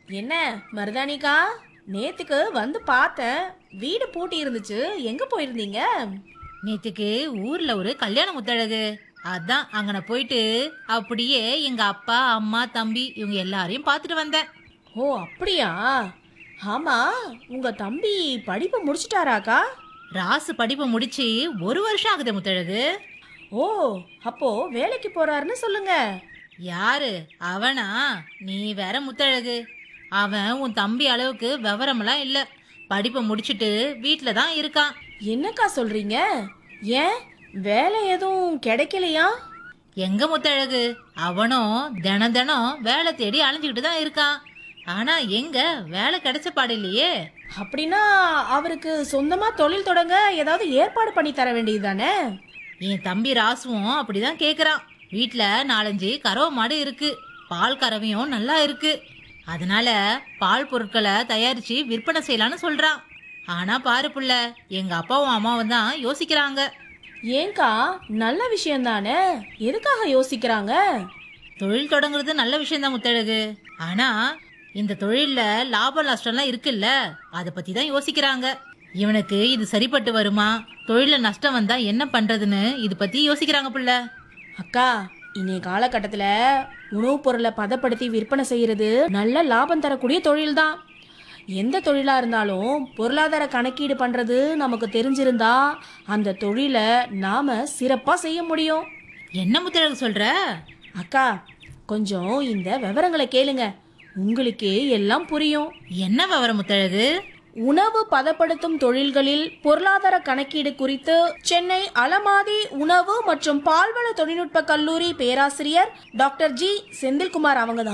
என்ன மருதானிக்கா நேத்துக்கு வந்து பார்த்தேன் வீடு பூட்டி இருந்துச்சு எங்க போயிருந்தீங்க நேத்துக்கு ஊர்ல ஒரு கல்யாணம் முத்தழகு அதான் அங்கன போயிட்டு அப்படியே எங்க அப்பா அம்மா தம்பி இவங்க எல்லாரையும் பார்த்துட்டு வந்தேன் ஓ அப்படியா ஆமா உங்க தம்பி படிப்பு முடிச்சிட்டாராக்கா ராசு படிப்பை முடிச்சு ஒரு வருஷம் ஆகுது முத்தழகு ஓ அப்போ வேலைக்கு போறாருன்னு சொல்லுங்க யாரு அவனா நீ வேற முத்தழகு அவன் உன் தம்பி அளவுக்கு விவரமெல்லாம் இல்ல படிப்பை முடிச்சிட்டு வீட்ல தான் இருக்கான் என்னக்கா சொல்றீங்க ஏன் வேலை எதுவும் கிடைக்கலையா எங்க முத்தழகு அவனும் தினம் தினம் வேலை தேடி அலைஞ்சுக்கிட்டு தான் இருக்கான் ஆனா எங்க வேலை கிடைச்ச பாடு இல்லையே அப்படின்னா அவருக்கு சொந்தமா தொழில் தொடங்க ஏதாவது ஏற்பாடு பண்ணி தர வேண்டியதுதானே என் தம்பி ராசுவும் அப்படிதான் கேக்குறான் வீட்ல நாலஞ்சு கறவை மாடு இருக்கு பால் கறவையும் நல்லா இருக்கு அதனால பால் பொருட்களை தயாரிச்சு விற்பனை செய்யலாம்னு சொல்றான் ஆனா பாரு புள்ள எங்க அப்பாவும் அம்மாவும் தான் யோசிக்கிறாங்க ஏங்கா நல்ல விஷயம் தானே எதுக்காக யோசிக்கிறாங்க தொழில் தொடங்குறது நல்ல விஷயம் தான் முத்தழகு ஆனா இந்த தொழில்ல லாப நஷ்டம்லாம் இருக்குல்ல அதை பத்தி தான் யோசிக்கிறாங்க இவனுக்கு இது சரிப்பட்டு வருமா தொழில நஷ்டம் வந்தா என்ன பண்றதுன்னு இது பத்தி யோசிக்கிறாங்க புள்ள அக்கா இன்றைய காலகட்டத்தில் உணவுப் பொருளை பதப்படுத்தி விற்பனை செய்யறது நல்ல லாபம் தரக்கூடிய தொழில் தான் எந்த தொழிலாக இருந்தாலும் பொருளாதார கணக்கீடு பண்ணுறது நமக்கு தெரிஞ்சிருந்தா அந்த தொழிலை நாம் சிறப்பாக செய்ய முடியும் என்ன முத்தழகு சொல்ற அக்கா கொஞ்சம் இந்த விவரங்களை கேளுங்க உங்களுக்கே எல்லாம் புரியும் என்ன விவரம் முத்தழகு உணவு பதப்படுத்தும் தொழில்களில் பொருளாதார கணக்கீடு குறித்து சென்னை அலமாதி உணவு மற்றும் பால்வள தொழில்நுட்ப கல்லூரி பேராசிரியர் டாக்டர் ஜி செந்தில்குமார் அவங்க